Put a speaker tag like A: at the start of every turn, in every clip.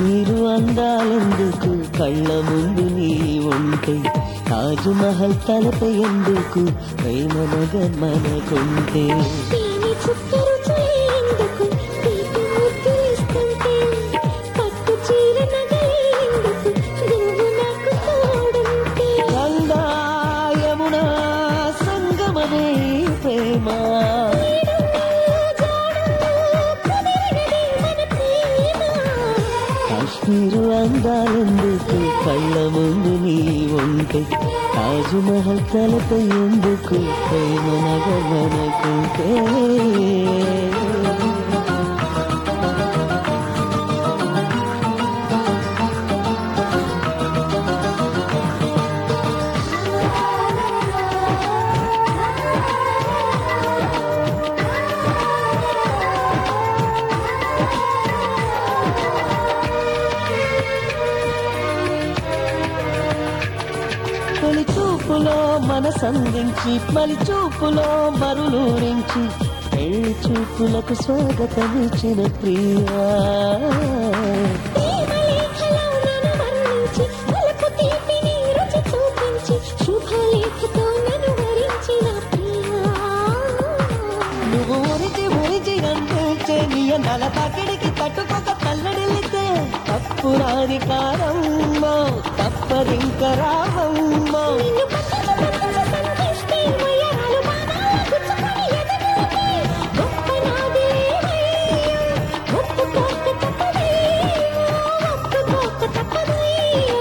A: కాశ్మీరు అందాలెందుకు కళ్ళ ముందు నీ ఉంటే తాజ్ మహల్ తలపై ఎందుకు ప్రేమ నగర్ మనకుంటే
B: తేనె చుక్క రుచులేందుకు తీపి ముద్దులిస్తుంటే పట్టు చీర నగలేందుకు నువ్వు నాకు తోడుంటే
A: గంగా యమున సంగమమే ప్రేమ కాశ్మీరు అందాలెందుకు కళ్ళ ముందు నీ ఉంటే తాజ్ మహల్ తలపై ఎందుకు ప్రేమ నగర్ మనకుంటే తొలి చూపులో మనసందించి మలి చూపులో మరులూరించి పెళ్లి చూపులకు స్వాగతమిచ్చిన ప్రియా
B: ప్రేమలేఖలో నన్ను వర్ణించి వలపు తీపిని రుచి చూపించి శుభలేఖతో నన్ను వరించిన ప్రియా
A: నువ్వు ఉరికి ఉరికి అందించే నీ నల తాకిడికి తట్టుకోక తల్లడిల్లితే తప్పు రాని కారమ్మో తప్పరింక రావమ్మో
B: నిన్ను పక్కన పక్కన సంధిస్తే వయ్యారాలు బాణాలు గుచ్చుకొని ఎదగలిగే గొప్ప నాదేవయ్యో ఒప్పుకోక తప్పదయ్యో ఒప్పుకోక తప్పదయ్యో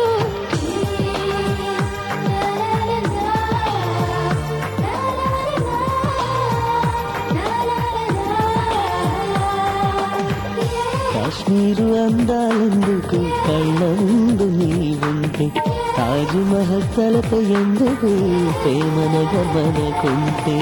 A: కాశ్మీరు అందాలెందుకు కళ్ళ ముందు నీ ఉంటే తాజ్ మహల్ తలపై ఎందుకు ప్రేమ నగర్ మనకుంటే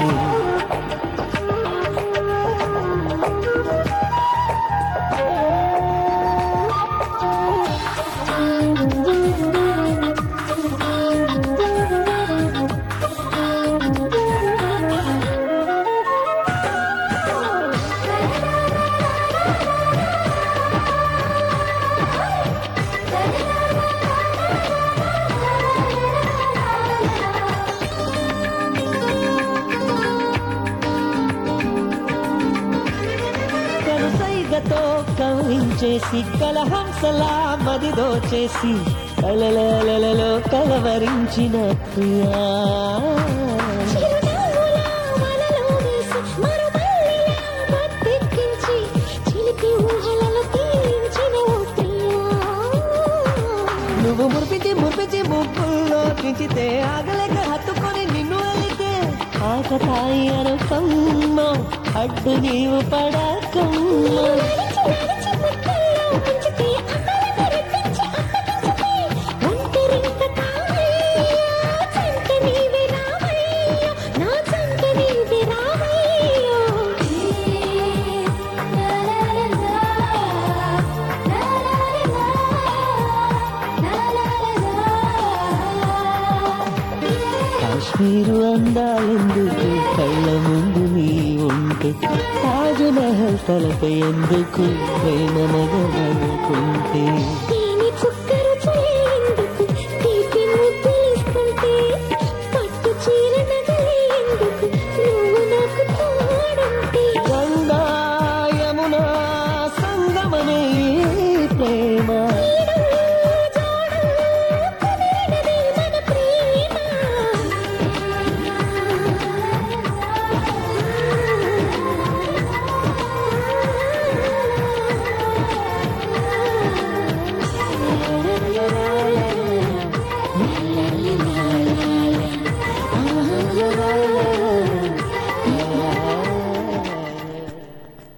A: కనుసైగతో కవించేసి కలహంసలా మదిదో చేసి కలలలో కలవరించిన ప్రియా
B: చిరునవ్వులా వలలో వేసి మరుమల్లిలా మత్తెక్కించి చిలిపి ఊహలలో తేలించిన ఓ ప్రియా
A: నువ్వు మురిపించి మురిపించి ముప్పుల్లో కించితే ఆగలేక హత్తుకొని నిన్ను వెళితే ఆకతాయి అనుకమ్మో అడ్డు నీవు పడకమ్మో
B: నడిచి నడిచి ముక్కల్లో ముంచితే అమ్మలకు రెట్టించి అప్పగించితే ఒంటరింక కావయ్యా చంట నీవే రావయ్యో నా చంట నీవే రావయ్యో
A: కాశ్మీరు అందాలెందుకు కళ్ళ ముందు నీ ఉంటే తాజ్ మహల్ తలపై ఎందుకు ప్రేమ నగరనుకుంటే